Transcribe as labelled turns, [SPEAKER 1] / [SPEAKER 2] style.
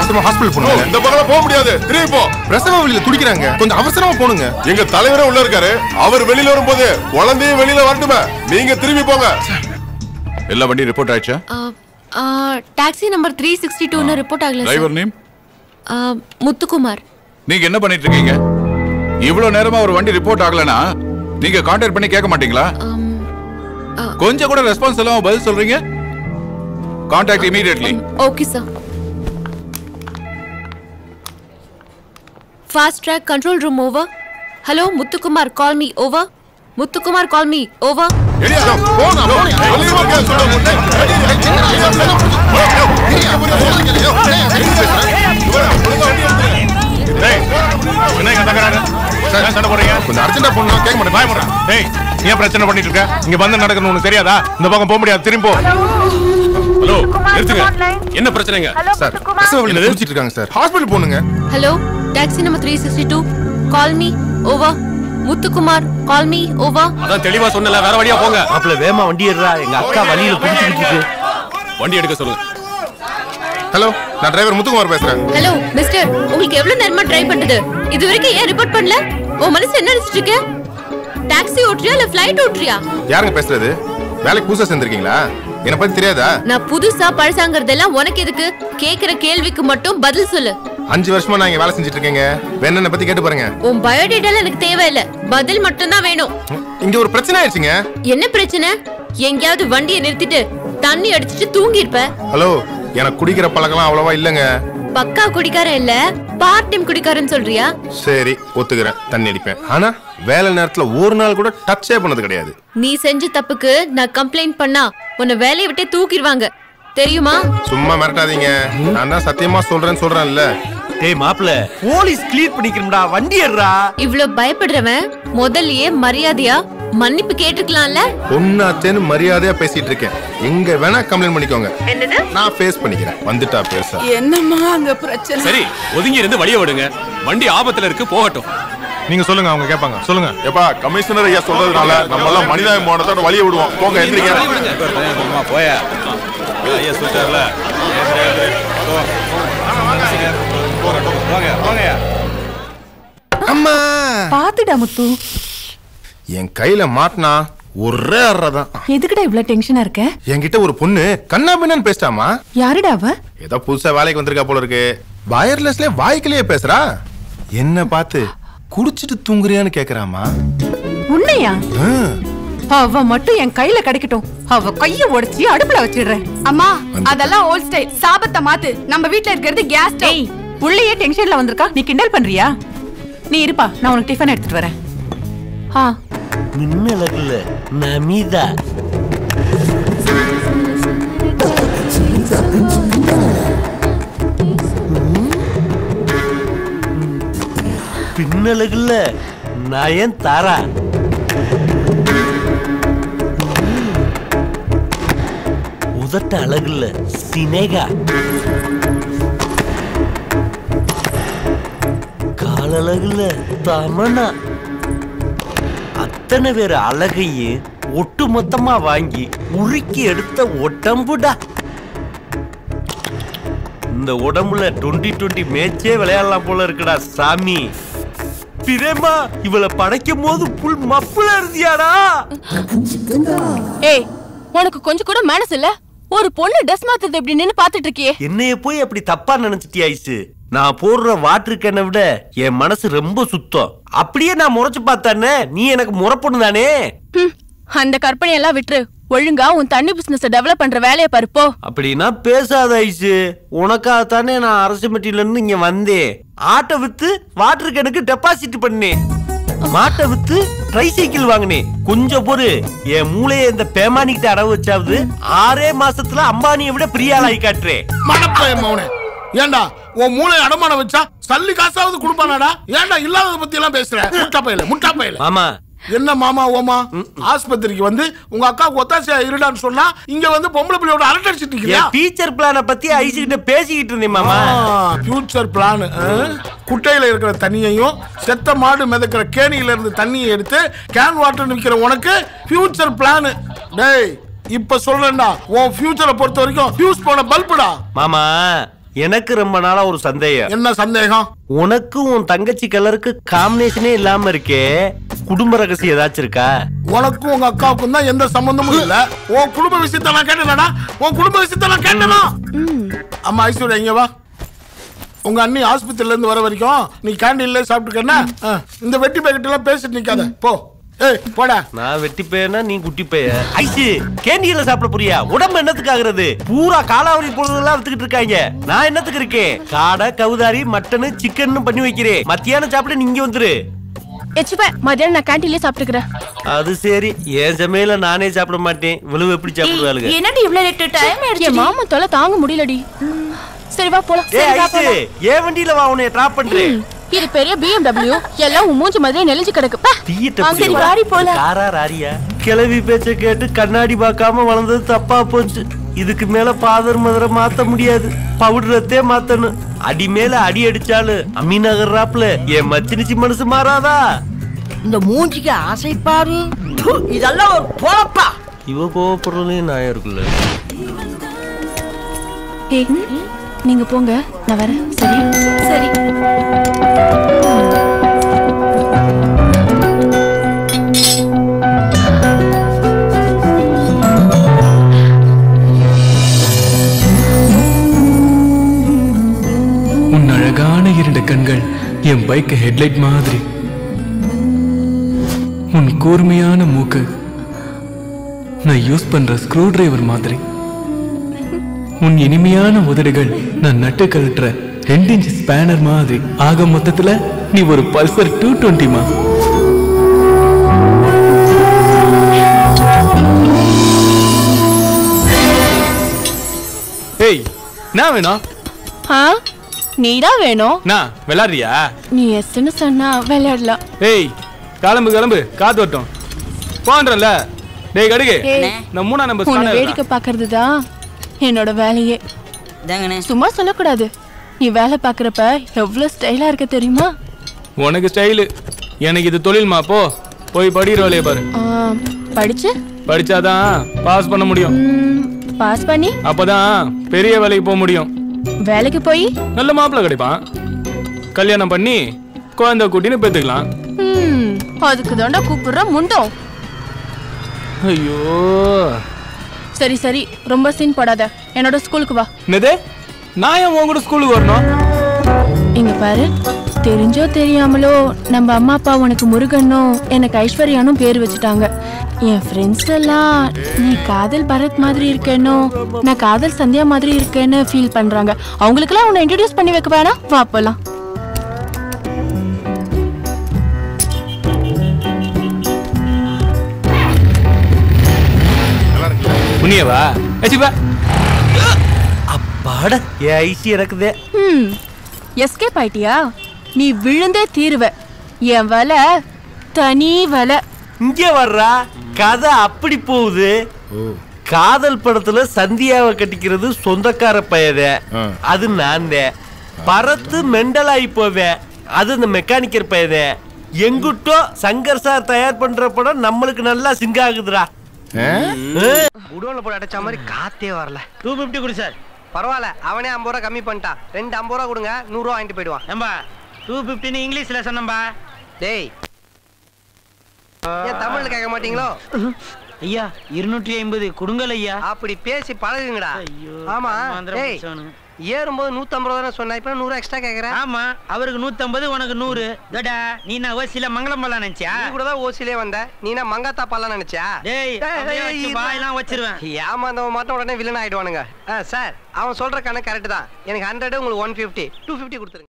[SPEAKER 1] அவசரமா ஹாஸ்பிடல்
[SPEAKER 2] ஓ,
[SPEAKER 1] போகணும்
[SPEAKER 2] இந்த பக்கம் போக முடியாது திரும்பி போ
[SPEAKER 1] பிரசவ வழியில துடிக்கிறாங்க கொஞ்சம் அவசரமா போணுங்க
[SPEAKER 2] எங்க தலைவரே உள்ள இருக்காரு அவர் வெளியில வரும்போது குழந்தையும் வெளியில வரட்டுமே நீங்க திரும்பி போங்க
[SPEAKER 3] எல்லா வண்டியும் ரிப்போர்ட் ஆயிடுச்சா
[SPEAKER 4] டாக்ஸி நம்பர் த்ரீ சிக்ஸ்டி டூன்னு ரிப்போர்ட் ஆகல சார்
[SPEAKER 3] டிரைவர் நேம்
[SPEAKER 4] ஆ, முத்துக்குமார்
[SPEAKER 3] நீங்க என்ன பண்ணிட்டு இருக்கீங்க இவ்வளவு நேரமா ஒரு வண்டி ரிப்போர்ட் ஆகலனா நீங்க கான்டாக்ட் பண்ணி கேட்க மாட்டீங்களா
[SPEAKER 4] ஆம்,
[SPEAKER 3] கொஞ்சம் கூட ரெஸ்பான்ஸ் இல்லாம பதில் சொல்றீங்க contact immediately
[SPEAKER 4] okay sir fast track control room over hello Muthukumar call me over Muthukumar call me over
[SPEAKER 2] எடியா, போங்க, போங்க. வெளியில இருக்க சொல்ல
[SPEAKER 5] என்ன இங்க தகராறு ஏன் சண்டை போடுறீங்க
[SPEAKER 1] கொஞ்சம் அர்ஜென்ட்டா போகணும் கேட்க மாட்டேன்
[SPEAKER 5] பயமுறா டேய் நீ ஏன் பிரச்சனை பண்ணிட்டு இருக்க இங்க வந்து நடக்கணும் உனக்கு தெரியாதா இந்த பக்கம் போக முடியாது திரும்பி போ ஹலோ நிறுத்துங்க என்ன பிரச்சனைங்க
[SPEAKER 1] சார் பிரசவ வழியில துடிச்சிட்டு இருக்காங்க சார் ஹாஸ்பிடல் போகணுங்க
[SPEAKER 4] hello taxi number three sixty two call me over Muthukumar call me over
[SPEAKER 5] அதான் தெளிவா சொன்னல வேற வழியா போங்க
[SPEAKER 6] மாப்பிள்ள வேமா வண்டி ஏறுறா எங்க அக்கா வழியில குடிச்சுக்கிட்டு இருக்கு
[SPEAKER 5] வண்டி எடுக்க சொல்லுங்க
[SPEAKER 1] ஹலோ நான் டிரைவர் முத்துக்குமார் பேசுறேன்
[SPEAKER 4] ஹலோ மிஸ்டர் உங்களுக்கு எவ்வளவு நேரமா ட்ரை பண்றது இது வரைக்கும் ஏன் ரிப்போர்ட் பண்ணல உன் மனசு என்ன நினைச்சிட்டு இருக்க டாக்ஸி ஓட்டுறியா இல்ல ஃபிளைட் ஓட்டுறியா
[SPEAKER 1] யாருங்க பேசுறது வேலைக்கு புதுசா சேர்ந்திருக்கீங்களா என்னை பத்தி தெரியாதா
[SPEAKER 4] நான் புதுசா பழசாங்கிறதெல்லாம் உனக்கு எதுக்கு கேக்குற கேள்விக்கு மட்டும் பதில் சொல்லு
[SPEAKER 1] அஞ்சு வருஷமா நான் இங்க வேலை செஞ்சுட்டு இருக்கேங்க வேணும் என்னை பத்தி கேட்டு பாருங்க
[SPEAKER 4] உன் பயோடேட்டால எனக்கு தேவையில்ல பதில் மட்டும் தான் வேணும்
[SPEAKER 1] இங்க ஒரு பிரச்சனை ஆயிடுச்சுங்க
[SPEAKER 4] என்ன பிரச்சனை எங்கேயாவது வண்டியை நிறுத்திட்டு தண்ணி அடிச்சிட்டு தூங்கி இருப்ப
[SPEAKER 1] ஹலோ எனக்கு குடிக்கிற பழக்கம்லாம் அவ்வளவா இல்லைங்க
[SPEAKER 4] பக்கா குடிக்காரன் இல்ல பார்ட் டைம் குடிக்காரன் சொல்றியா
[SPEAKER 1] சரி ஒத்துக்கிறேன் தண்ணி அடிப்பேன் ஆனா வேலை நேரத்துல ஒரு நாள் கூட டச்சே பண்ணது கிடையாது
[SPEAKER 4] நீ செஞ்ச தப்புக்கு நான் கம்ப்ளைண்ட் பண்ணா உன்னை வேலையை விட்டே தூக்கிடுவாங்க தெரியுமா
[SPEAKER 1] சும்மா மிரட்டாதீங்க நான் தான் சத்தியமா சொல்றேன்னு சொல்றேன்ல
[SPEAKER 6] டேய் மாப்பிள்ள போலீஸ் கிளியர் பண்ணிக்கிறோம்டா வண்டி ஏறுறா
[SPEAKER 4] இவ்ளோ பயப்படுறவன் முதல்லயே மரியாதையா மன்னிப்பு கேட்டிருக்கலாம்ல
[SPEAKER 1] பொண்ணாச்சேன்னு மரியாதையா பேசிட்டு இருக்கேன் எங்க வேணா கம்ப்ளைண்ட் பண்ணிக்கோங்க நான் ஃபேஸ் பண்ணிக்கிறேன் வந்துட்டா பேச
[SPEAKER 7] என்னம்மா அங்க பிரச்சனை
[SPEAKER 5] சரி ஒதுங்கி இருந்து வழிய விடுங்க வண்டி ஆபத்துல இருக்கு போகட்டும்
[SPEAKER 1] நீங்க சொல்லுங்க அவங்க கேட்பாங்க சொல்லுங்க
[SPEAKER 2] ஏப்பா கமிஷனர் ஐயா சொல்றதுனால நம்ம எல்லாம் மனிதாபிமானத்தோட வழிய விடுவோம் போங்க எந்திரிங்க
[SPEAKER 3] போயா
[SPEAKER 5] ஐயா சொல்லிட்டார்ல
[SPEAKER 1] அம்மா
[SPEAKER 7] பாத்துடா முத்து
[SPEAKER 1] என் கையில மாட்டினா ஒரே அறதான்
[SPEAKER 7] எதுக்குடா இவ்ளோ டென்ஷனா இருக்க
[SPEAKER 1] என்கிட்ட ஒரு பொண்ணு கண்ணா பின்னான்னு பேசிட்டாமா
[SPEAKER 7] யாருடா அவ
[SPEAKER 1] ஏதோ புதுசா வேலைக்கு வந்திருக்கா போல இருக்கு வயர்லெஸ்ல வாய்க்கிலேயே பேசுறா என்ன பார்த்து குடிச்சிட்டு தூங்குறியான்னு கேக்குறாமா
[SPEAKER 7] உன்னையா
[SPEAKER 1] ஆ,
[SPEAKER 7] அவ மட்டும் என் கையில கிடைக்கட்டும் அவ கைய உடைச்சி அடுப்புல வச்சிடுறேன்
[SPEAKER 8] அம்மா அதெல்லாம் ஓல்ட் ஸ்டைல் சாபத்தை மாத்து நம்ம வீட்ல இருக்கிறது கேஸ் ஸ்டவ்
[SPEAKER 7] ஏய் உள்ளேயே டென்ஷன்ல வந்திருக்கா நீ கிண்டல் பண்றியா நீ இருப்பா நான் உனக்கு டிஃபன் எடுத்துட்டு வரேன் ஆ
[SPEAKER 6] மின்னலகுல நமிதா பின்னலகுல நயன் தாரா உதட்ட அழகுல சினேகா காலழகுல தமனா அத்தனை பேர் அழகையும் ஒட்டு மொத்தமா வாங்கி உருக்கி எடுத்த உடம்புடா இந்த உடம்புல டுவெண்ட்டி டுவெண்ட்டி மேட்சே விளையாடலாம் போல இருக்குடா சாமி பிரேமா இவளை படைக்கும் போது புல் மப்புல இருந்தியாடா
[SPEAKER 8] ஏய் உனக்கு கொஞ்சம் கூட மனசு இல்ல ஒரு பொண்ணு ட்ரெஸ் மாத்துறது எப்படி நின்னு பாத்துட்டு இருக்கியே
[SPEAKER 6] என்னைய போய் அப்படி தப்பா நினைச்சிட்டியா ஐசு நான் போடுற வாட்டர் கேனை விட என் மனசு ரொம்ப சுத்தம் அப்படியே நான் முறைச்சு பார்த்தானே நீ எனக்கு முறைப்பொண்ணு தானே
[SPEAKER 8] ஹம், அந்த கற்பனை எல்லாம் விட்டுரு ஒழுங்கா உன் தண்ணி பிசினஸ் டெவலப் பண்ற வேலையை பாரு போ
[SPEAKER 6] அப்படின்னா பேசாத ஐசு உனக்காகத்தானே நான் அரசு மெட்டில இருந்து இங்க வந்தேன் ஆட்டை வித்து வாட்டர் கேனுக்கு டெபாசிட் பண்ணேன் மாட்டை வித்து ட்ரை சைக்கிள் வாங்கினேன் கொஞ்சம் பொறு என் மூளையை இந்த பேமானிக்கிட்ட அடவு வச்சாவது ஆறே மாசத்துல அம்பானியை விட பெரிய ஆளாகி காட்டுறேன்
[SPEAKER 9] மடப்பையன் மௌனே ஏண்டா உன் மூளை அடமானம் வச்சா சல்லி காசாவது கொடுப்பானாடா ஏன்டா இல்லாதத பத்தி எல்லாம் பேசுற முட்டா பையல முட்டா பையல
[SPEAKER 6] மாமா
[SPEAKER 9] என்ன மாமா ஓமா ஆஸ்பத்திரிக்கு வந்து உங்க அக்காவுக்கு ஒத்தாசையா இருடான்னு சொன்னா இங்க வந்து பொம்பளை பிள்ளையோட அரட்டடிச்சிட்டு இருக்கியா
[SPEAKER 6] என் டீச்சர் பிளான பத்தி ஐசு கிட்ட பேசிக்கிட்டு இருந்தேன் மாமா
[SPEAKER 9] ஃபியூச்சர் பிளான் குட்டையில இருக்கிற தண்ணியையும் செத்த மாடு மிதக்கிற கேணியில இருந்து தண்ணியை எடுத்து கேன் வாட்டர் விற்கிற உனக்கு ஃபியூச்சர் பிளான் டேய் இப்ப சொல்றேன்டா உன் ஃபியூச்சரை பொறுத்த வரைக்கும் ஃபியூஸ் போன பல்புடா
[SPEAKER 6] மாமா எனக்கு ரொம்ப நாளா ஒரு சந்தேகம்
[SPEAKER 9] என்ன சந்தேகம்
[SPEAKER 6] உனக்கும் உன் தங்கச்சி கலருக்கு காம்பினேஷனே இல்லாம இருக்கே குடும்ப ரகசியம் ஏதாச்சும் இருக்கா
[SPEAKER 9] உனக்கும் உங்க அக்காவுக்கும் தான் எந்த சம்பந்தமும் இல்ல உன் குடும்ப விஷயத்தை நான் கேட்டேனடா உன் குடும்ப விஷயத்தை நான் கேட்டேனா அம்மா ஐஸ்வர்யா இங்க வா உங்க அண்ணி ஆஸ்பத்திரியில இருந்து வர வரைக்கும் நீ கேண்டீன்ல சாப்பிட்டுக்கன்னா இந்த வெட்டி பேக்கெட் எல்லாம் பேசிட்டு நிக்காத போ ஏய் போடா
[SPEAKER 6] நான் வெட்டி பேனா நீ குட்டி பேய ஐசு கேண்டீன்ல சாப்பிட புரியா உடம்பு என்னத்துக்கு ஆகுறது பூரா காலாவரி பொருள்லாம் வித்துக்கிட்டு இருக்காங்க நான் என்னத்துக்கு இருக்கேன் காடை கவுதாரி மட்டனு சிக்கன் பண்ணி வைக்கிறேன் மத்தியானம் சாப்பிட நீங்க வந்துரு
[SPEAKER 8] எச்சுப்பேன் மதியானம் நான் கேன்டீன்லயே சாப்பிட்டுக்கிறேன்
[SPEAKER 6] அது சரி என் சமையல நானே சாப்பிட மாட்டேன் இவ்வளவு எப்படி சாப்பிடுவாளுங்க
[SPEAKER 4] என்னடி இவ்வளவு லேட் டைம்
[SPEAKER 8] என் மாமா தொலை தாங்க முடியலடி சரி வா போலாம்
[SPEAKER 6] ஏ
[SPEAKER 8] சரி, வா,
[SPEAKER 6] ஐசு
[SPEAKER 8] போலாம்.
[SPEAKER 6] ஏன் வண்டியில வா உன்னை டிராப் பண்றேன்
[SPEAKER 8] இது பெரிய BMW எல்லாம் உன் மூஞ்சி மாதிரியே நெளிஞ்சு கிடக்கு பா.
[SPEAKER 6] தீயிட்ட
[SPEAKER 8] ஆ, சரி வாடி போலாம்
[SPEAKER 6] காரா ராரியா கிளவி பேச்ச கேட்டு கண்ணாடி பார்க்காம வளர்ந்தது தப்பா போச்சு இதுக்கு மேல பாதர் மதுரை மாத்த முடியாது பவுடரத்தே மாத்தணும் அடி மேல அடி அடிச்சாலும் அம்மி நகர்றாப்ல என் மச்சினிச்சி மனசு மாறாதா
[SPEAKER 10] இந்த மூஞ்சிக்கு ஆசை பாரு ப்பு, இதெல்லாம் ஒரு பொழப்பா
[SPEAKER 6] இவ கோவப்படுறதுலயே நான் இருக்குல்ல
[SPEAKER 8] ஏய் நீங்க போங்க நான் வரேன் சரி
[SPEAKER 4] சரி
[SPEAKER 11] உன் அழகான இரண்டு கண்கள் என் பைக் ஹெட்லைட் மாதிரி உன் கூர்மையான மூக்கு நான் யூஸ் பண்ற ஸ்க்ரூ டிரைவர் மாதிரி உன் இனிமையான உதடுகள் நான் நட்டு கழட்டுற ரெண்டு இன்ச் ஸ்பேனர் மாதிரி ஆக மொத்தத்துல நீ ஒரு பல்சர் டூ டுவெண்ட்டிமா ஏய் நான் வேணும்
[SPEAKER 8] ஆ நீதான் வேணும்
[SPEAKER 11] நான் விளாடுறியா
[SPEAKER 8] நீ எஸ்ன்னு சொன்னா விளையாடலாம்
[SPEAKER 11] ஏய் கிளம்பு கிளம்பு காத்து வரட்டும் போன்றல டேய் கடுகு
[SPEAKER 8] ஏய்,
[SPEAKER 11] நம்ம மூணா நம்பர்
[SPEAKER 8] உன்னை
[SPEAKER 11] ஸ்கேனர்
[SPEAKER 8] வேடிக்கை பார்க்கறது தான் என்னோட வேலையே சும்மா சொல்லக்கூடாது நீ வேலை பார்க்கறப்ப எவ்வளவு ஸ்டைலா இருக்க தெரியுமா
[SPEAKER 11] உனக்கு ஸ்டைலு எனக்கு இது தொழில்மா போ போய் படிக்கிற வேலையை பாரு
[SPEAKER 8] ஆ, படிச்சு
[SPEAKER 11] படிச்சாதான் பாஸ் பண்ண முடியும்
[SPEAKER 8] பாஸ் பண்ணி
[SPEAKER 11] அப்பதான் பெரிய வேலைக்கு போக முடியும்
[SPEAKER 8] வேலைக்கு போய்
[SPEAKER 11] நல்ல மாப்பிள்ளை கிடைப்பான் கல்யாணம் பண்ணி குழந்தை குட்டின்னு பெத்துக்கலாம்
[SPEAKER 8] ம், அதுக்கு தாண்டா கூப்பிடுற முண்டம்
[SPEAKER 11] ஐயோ
[SPEAKER 8] சரி சரி ரொம்ப சீன் போடாத என்னோட ஸ்கூலுக்கு வா
[SPEAKER 11] என்னது நான் ஏன் உன் கூட ஸ்கூலுக்கு வரணும்
[SPEAKER 8] இங்க பாரு தெரிஞ்சோ தெரியாமலோ நம்ம அம்மா அப்பா உனக்கு முருகனும் எனக்கு ஐஸ்வர்யானும் பேர் வச்சுட்டாங்க என் ஃப்ரெண்ட்ஸ் எல்லாம் நீ காதல் பரத் மாதிரி இருக்கேனோ நான் காதல் சந்தியா மாதிரி இருக்கேன்னு ஃபீல் பண்றாங்க அவங்களுக்கெல்லாம் உன்னை இன்ட்ரடியூஸ் பண்ணி வைக்க வேணாம் வா போலாம்
[SPEAKER 11] புண்ணியவா ஏச்சிப்பா
[SPEAKER 6] அப்பாட என் ஐசி எனக்குதே
[SPEAKER 8] ம் எஸ்கேப் ஆயிட்டியா நீ விழுந்தே தீருவ என் வலை தனி வலை
[SPEAKER 6] இங்க வர்றா கதை அப்படி போகுது காதல் படத்துல சந்தியாவை கட்டிக்கிறது சொந்தக்கார பையதே அது நான் பறத்து மெண்டலாகி போவேன் அது இந்த மெக்கானிக்கர் பையதே எங்குட்டோ சங்கர் சார் தயார் பண்ற படம் நம்மளுக்கு நல்லா சிங்க் ஆகுதுடா
[SPEAKER 12] குடோன்ல போட்டு அடைச்ச மாதிரி காத்தே வரல டூ பிப்டி கொடு சார் பரவாயில்ல அவனே ஐம்பது ரூபா கம்மி பண்ணிட்டான் ரெண்டு ஐம்பது ரூபா கொடுங்க நூறு ரூபா வாங்கிட்டு போயிடுவான் ஏம்பா டூ பிப்டின்னு இங்கிலீஷ்ல சொன்னம்பா டேய் ஏன் தமிழ்ல கேட்க மாட்டீங்களோ
[SPEAKER 10] ஐயா இருநூற்றி ஐம்பது கொடுங்கல் ஐயா
[SPEAKER 12] அப்படி பேசி பழகுங்கடா ஆமா
[SPEAKER 10] ஆந்திரா
[SPEAKER 12] டேய்
[SPEAKER 10] பிடிச்சவனுங்க.
[SPEAKER 12] ஏறும்போது நூத்தம்பது ரூபா தானே சொன்ன இப்ப நூறு எக்ஸ்ட்ரா கேக்குறேன்
[SPEAKER 10] ஆமா அவருக்கு நூத்தம்பது உனக்கு நூறு தடா நீ நான் ஓசில மங்களம் பல்லாம் நினைச்சியா
[SPEAKER 12] நீ கூட தான் ஓசிலே வந்த நீ என்ன மங்காத்தா பாலாம் நினைச்சா
[SPEAKER 10] டேய், அப்படியே வச்சு வாயெல்லாம் வச்சிருவேன்.
[SPEAKER 12] ஏமாந்தவன் மட்டும் உடனே வில்லன் ஆயிடுவானுங்க ஆ, சார் அவன் சொல்ற கணக்கு கரெக்ட் தான் எனக்கு ஹண்ட்ரட் உங்களுக்கு ஒன் ஃபிஃப்டி டூ ஃபிஃப்டி கொடுத்துருங்க